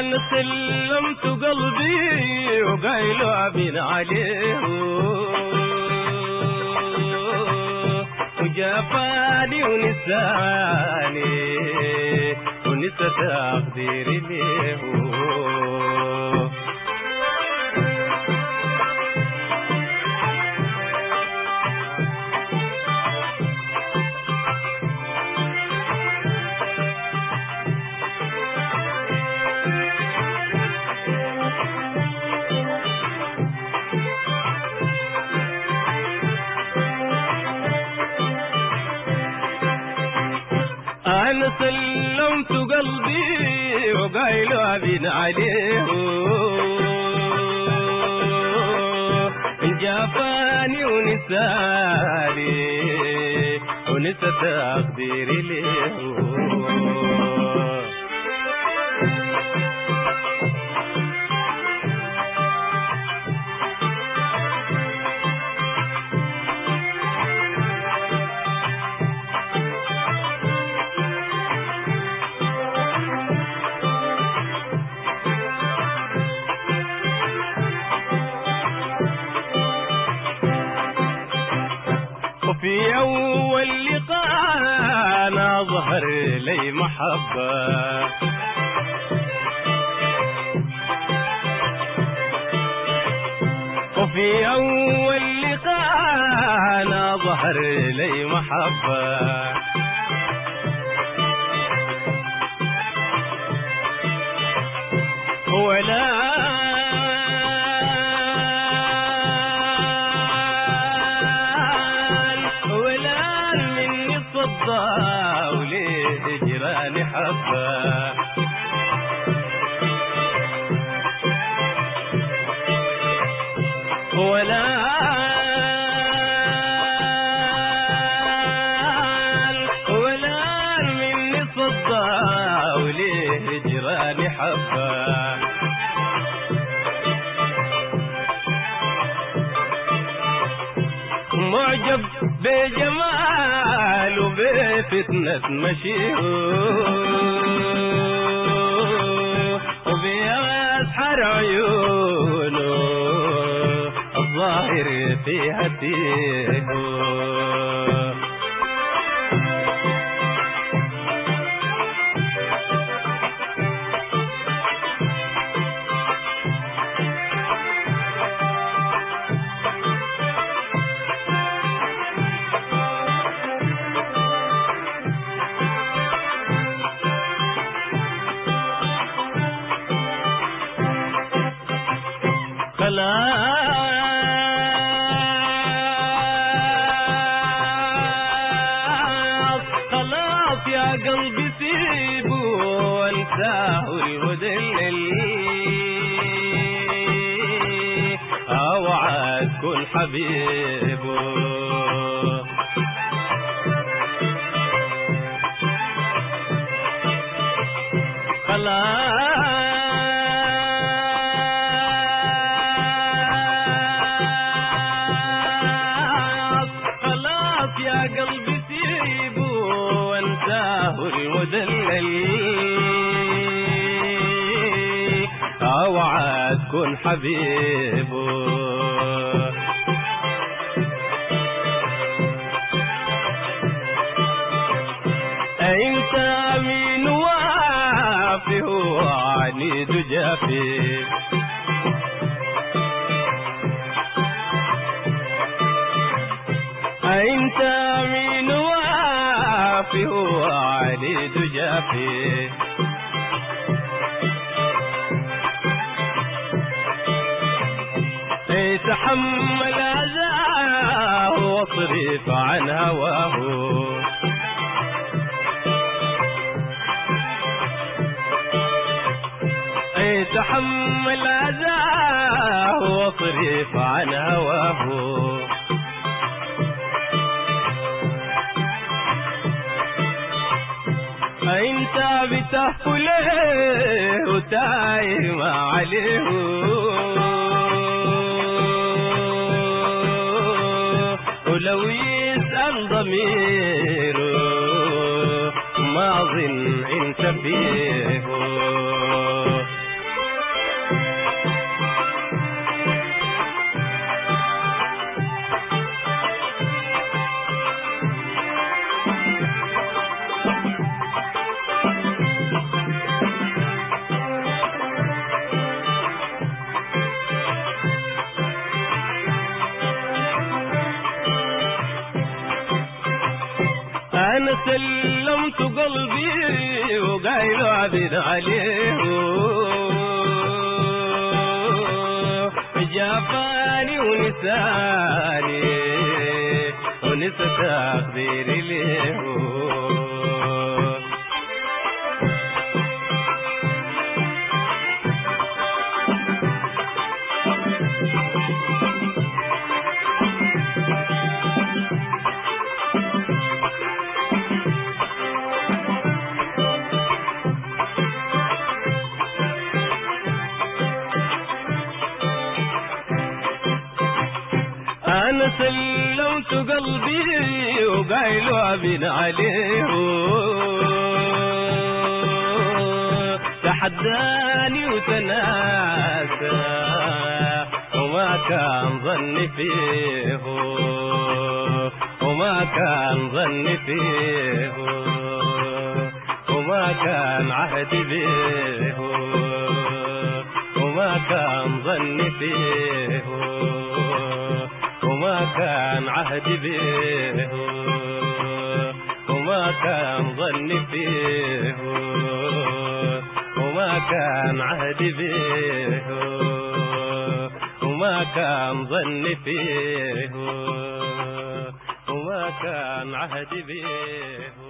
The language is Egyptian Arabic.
انا سلمت قلبي وقايل عبين عليه وجافاني ونساني ونسى تقديري ليه انا سلمت قلبي وقايل ابين عليه جافاني ونساني ونسى تقديري ليه وفي أول لقاء أنا ظهر لي محبة وفي أول لقاء أنا ظهر لي محبة ولا ولا مني صدى وليه جيراني حبه ولا ولا مني صدى وليه جيراني حبه معجب بجمال وبفتنة مشيه وبأسحر عيونه الظاهر فيها فيه خلاص خلاص يا قلبي سيبه وانساه المدلل اوعى تكون حبيبه خلاص خلاص يا قلبي سيبه وانساه المدلل اوعى تكون حبيبه انت مين وافي هو عنيد جافي انت مين وافي هو عنيد جافي يتحمل اذاه واصرف عن هواه يتحمل أذاه واصرف عن هواه انت بتهفل وتايه ما عليه ولو يسأل ضميره ما ظن انت فيه عليه جافاني ونساني ونسى تقديري ليه انا سلمت قلبي وقايل ابن عليه تحداني وتناسى وما كان ظني فيه وما كان ظني فيه وما كان عهدي به وما كان ظني فيه وما كان عهدي به وما كان ظني فيه وما كان عهدي به وما كان ظني فيه وما كان عهدي به